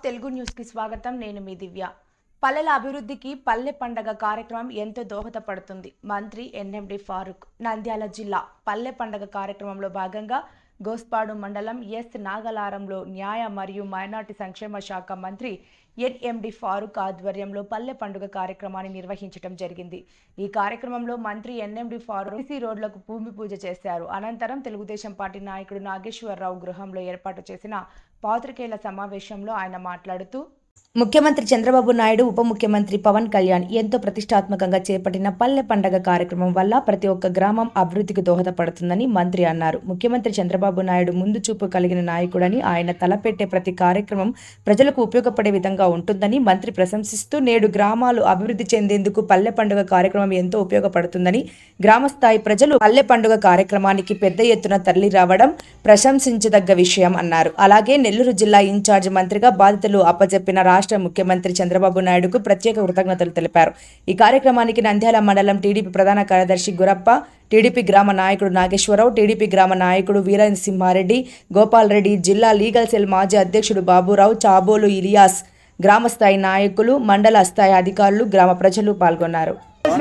Telugu news కి స్వాగతం నేను మీ దివ్య పల్లెల అభివృద్ధికి పల్లె పండగ కార్యక్రమం ఎంతో దోహదపడుతుంది మంత్రి ఎన్ఎండి ఫారూక్ నంద్యాల జిల్లా పల్లె పండగ కార్యక్రమంలో భాగంగా గోస్పాడు మండలం ఎస్ నాగలారంలో న్యాయ మరియు మైనార్టీ సంక్షేమ శాఖ మంత్రి ఎన్ఎండి ఫారూక్ ఆధ్వర్యంలో పల్లె పండుగ కార్యక్రమాన్ని నిర్వహించడం జరిగింది ఈ కార్యక్రమంలో మంత్రి ఎన్ఎండి ఫారూక్ సిసి రోడ్లకు భూమి పూజ చేశారు అనంతరం తెలుగుదేశం పార్టీ నాయకుడు నాగేశ్వరరావు గృహంలో ఏర్పాటు చేసిన పాత్రికేయుల సమావేశంలో ఆయన మాట్లాడుతూ ముఖ్యమంత్రి చంద్రబాబు నాయుడు ఉప ముఖ్యమంత్రి పవన్ కళ్యాణ్ ఎంతో ప్రతిష్టాత్మకంగా చేపట్టిన పల్లె పండగ కార్యక్రమం వల్ల ప్రతి ఒక్క గ్రామం అభివృద్ధికి దోహదపడుతుందని మంత్రి అన్నారు ముఖ్యమంత్రి చంద్రబాబు నాయుడు ముందు చూపు కలిగిన నాయకుడని ఆయన తలపెట్టే ప్రతి కార్యక్రమం ప్రజలకు ఉపయోగపడే విధంగా ఉంటుందని మంత్రి ప్రశంసిస్తూ నేడు గ్రామాలు అభివృద్ధి చెందేందుకు పల్లె పండుగ కార్యక్రమం ఎంతో ఉపయోగపడుతుందని గ్రామస్థాయి ప్రజలు పల్లె పండుగ కార్యక్రమానికి పెద్ద ఎత్తున తరలి రావడం ప్రశంసించదగ్గ విషయం అన్నారు అలాగే నెల్లూరు జిల్లా ఇన్ఛార్జ్ మంత్రిగా బాధ్యతలు అప్పచెప్పిన రాష్ట్ర ముఖ్యమంత్రి చంద్రబాబు నాయుడుకు ప్రత్యేక కృతజ్ఞతలు తెలిపారు ఈ కార్యక్రమానికి నంద్యాల మండలం టీడీపీ ప్రధాన కార్యదర్శి గురప్ప టీడీపీ గ్రామ నాయకుడు నాగేశ్వరరావు టీడీపీ గ్రామ నాయకుడు వీరేంద్ర సింహారెడ్డి గోపాల్ రెడ్డి జిల్లా లీగల్ సెల్ మాజీ అధ్యక్షుడు బాబురావు చాబోలు ఇలియాస్ గ్రామ స్థాయి నాయకులు మండల స్థాయి అధికారులు గ్రామ ప్రజలు పాల్గొన్నారు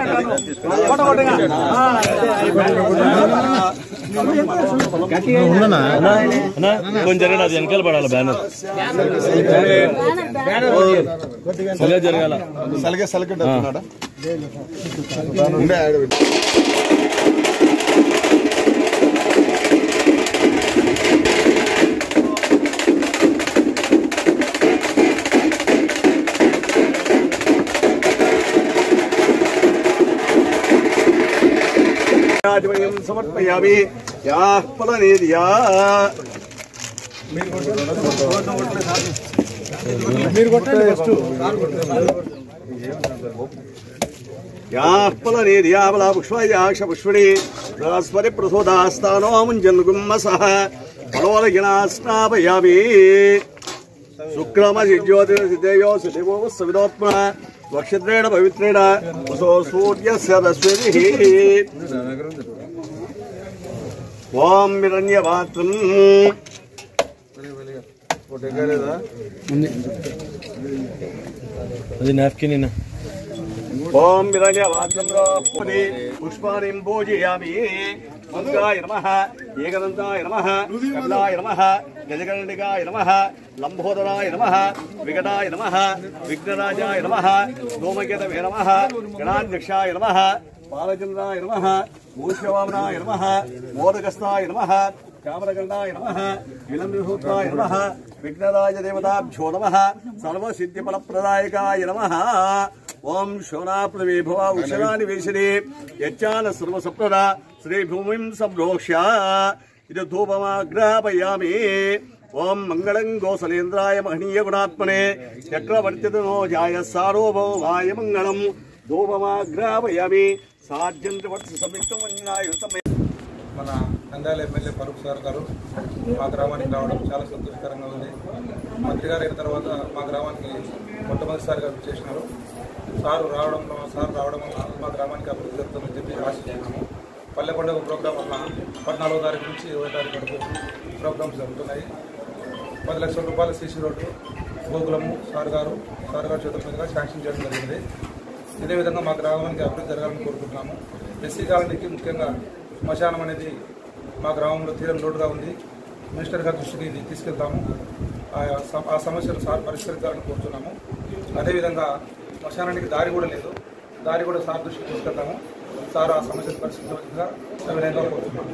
కొంచెం జరగదు అది వెనకాల పడాలి బ్యానర్ సరిగా జరగాల సలిగే సలిగే అంటున్నాడా ఉండే ఆడ పెట్టు. రాజమయం సమర్పయామి యా ఫలనేదియా యా ఫలనేదియా బలా పుష్పయాక్ష పుష్పణి బృహస్పతి ప్రసోదాస్తానో ముంజన్గుమ్మసః ఫలోలగినా స్నాపయామి శుక్రమ జ్యోతి సిద్ధేయో సిద్ధేవో సవిదోత్మ నక్షత్రేణ పవిత్రేణ వసో సూర్యస్య రశ్మిభిః ఓం హిరణ్యపాత్రం అది నాప్కిన్ ఓం హిరణ్యపాత్రం పుష్పని పుష్పాన్ని పూజయామి మంగాయ నమ ఏకదంతాయ నమ కమలాయ నమ గజగణికాయ నమ లంబోదరాయ నమ వికటాయ నమ విఘ్నరాజాయ నమ ధూమకేతవే నమ గణాధ్యక్షాయ నమ బాలచంద్రాయ నమ మూర్ఖవామనాయ నమ మోదకస్థాయ నమ కామరగండాయ నమ విలంబిసూత్రాయ నమ విఘ్నరాజ దేవతాభ్యో నమ సర్వసిద్ధిఫలప్రదాయకాయ నమ ఓం శోనాప్రవిభవ ఉషరాని వేషిణి యచ్చాన సర్వసప్రద శ్రీ భూమిం సంప్రోక్ష్య ఇది ధూపమాగ్రాపయామి ఓం మంగళం గోసలేంద్రాయ మహనీయ గుణాత్మనే చక్రవర్తితనో జాయ సారోభవాయ మంగళం ధూపమాగ్రాపయామి సాధ్యంత్రివర్ష సంయుక్తం వన్యాయుతం మన నంద్యాల ఎమ్మెల్యే ఫరూక్ సార్ గారు మా గ్రామానికి రావడం చాలా సంతోషకరంగా ఉంది మంత్రి గారు అయిన తర్వాత మా గ్రామానికి మొట్టమొదటిసారిగా చేసినారు సారు రావడం సార్ రావడం వల్ల మా గ్రామానికి అభివృద్ధి జరుగుతుందని చెప్పి ఆశిస్తున్నాము పల్లె పండుగ ప్రోగ్రాం వల్ల పద్నాలుగో తారీఖు నుంచి ఇరవై తారీఖు వరకు ప్రోగ్రామ్స్ జరుగుతున్నాయి పది లక్షల రూపాయల సీసీ రోడ్డు గోకులము సార్ గారు సార్ గారు చేతుల మీదుగా శాంక్షన్ చేయడం జరిగింది ఇదే విధంగా మా గ్రామానికి అభివృద్ధి జరగాలని కోరుకుంటున్నాము ఎస్సీ కాలనీకి ముఖ్యంగా శ్మశానం అనేది మా గ్రామంలో తీరం లోటుగా ఉంది మినిస్టర్ గారి దృష్టికి ఇది తీసుకెళ్తాము ఆ సమ- ఆ సమస్యను సార్ పరిష్కరించాలని కోరుతున్నాము అదేవిధంగా శ్మశానానికి దారి కూడా లేదు దారి కూడా సార్ దృష్టికి తీసుకెళ్తాము సార్ ఆ సమస్యను పరిష్కరించవలసిందిగా సవినయంగా కోరుతున్నాము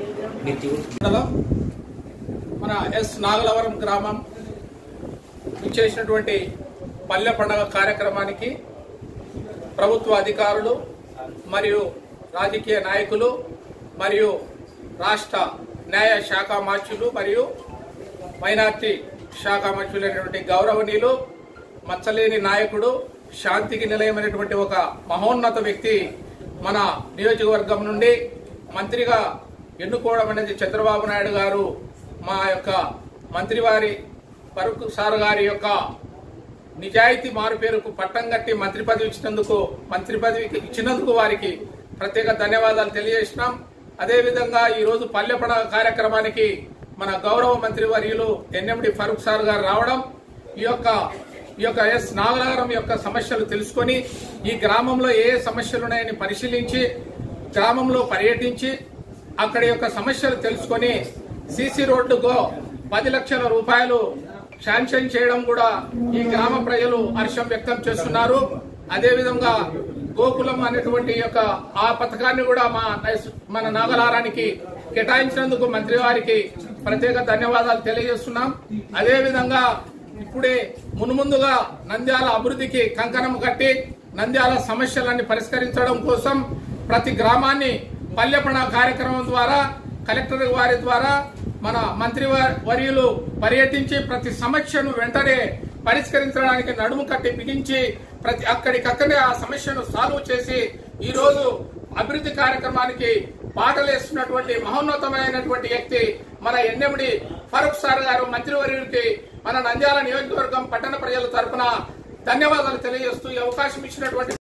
మండలం మన ఎస్ నాగలవరం గ్రామం ఇచ్చేసినటువంటి పల్లె పండగ కార్యక్రమానికి ప్రభుత్వ అధికారులు మరియు రాజకీయ నాయకులు మరియు రాష్ట్ర న్యాయ శాఖ మార్చులు మరియు మైనార్టీ శాఖ మార్చులైనటువంటి గౌరవనీయులు మచ్చలేని నాయకుడు శాంతికి నిలయమైనటువంటి ఒక మహోన్నత వ్యక్తి మన నియోజకవర్గం నుండి మంత్రిగా ఎన్నుకోవడం అనేది చంద్రబాబు నాయుడు గారు మా యొక్క మంత్రివారి పరుకు సార్ గారి యొక్క నిజాయితీ మారు పేరుకు పట్టం కట్టి మంత్రి పదవి ఇచ్చినందుకు మంత్రి పదవికి ఇచ్చినందుకు వారికి ప్రత్యేక ధన్యవాదాలు తెలియజేసినాం అదేవిధంగా ఈ రోజు పల్లె పండుగ కార్యక్రమానికి మన గౌరవ మంత్రి వర్యులు ఎన్ఎండి ఫరూక్ సార్ గారు రావడం ఈ యొక్క ఈ యొక్క ఎస్ నాగనగరం యొక్క సమస్యలు తెలుసుకొని ఈ గ్రామంలో ఏ ఏ సమస్యలు ఉన్నాయని పరిశీలించి గ్రామంలో పర్యటించి అక్కడి యొక్క సమస్యలు తెలుసుకొని సీసీ రోడ్డుకు పది లక్షల రూపాయలు శాంక్షన్ చేయడం కూడా ఈ గ్రామ ప్రజలు హర్షం వ్యక్తం చేస్తున్నారు అదేవిధంగా గోకులం అనేటువంటి యొక్క ఆ పథకాన్ని కూడా మా నైస్- మన నాగలారానికి కేటాయించినందుకు మంత్రి వారికి ప్రత్యేక ధన్యవాదాలు తెలియజేస్తున్నాం అదేవిధంగా ఇప్పుడే మున్ముందుగా నంద్యాల అభివృద్ధికి కంకణం కట్టి నంద్యాల సమస్యలన్నీ పరిష్కరించడం కోసం ప్రతి గ్రామాన్ని పల్లెపణ కార్యక్రమం ద్వారా కలెక్టర్ వారి ద్వారా మన మంత్రి వ- వర్యులు పర్యటించి ప్రతి సమస్యను వెంటనే పరిష్కరించడానికి నడుము కట్టి బిగించి ప్రతి అక్కడికక్కడే ఆ సమస్యను సాల్వ్ చేసి ఈ రోజు అభివృద్ధి కార్యక్రమానికి పాటలేస్తున్నటువంటి మహోన్నతమైనటువంటి వ్యక్తి మన ఎన్నెమిడి ఫరూక్ సార్ గారు మంత్రివర్యుడికి మన నంద్యాల నియోజకవర్గం పట్టణ ప్రజల తరపున ధన్యవాదాలు తెలియజేస్తూ ఈ అవకాశం ఇచ్చినటువంటి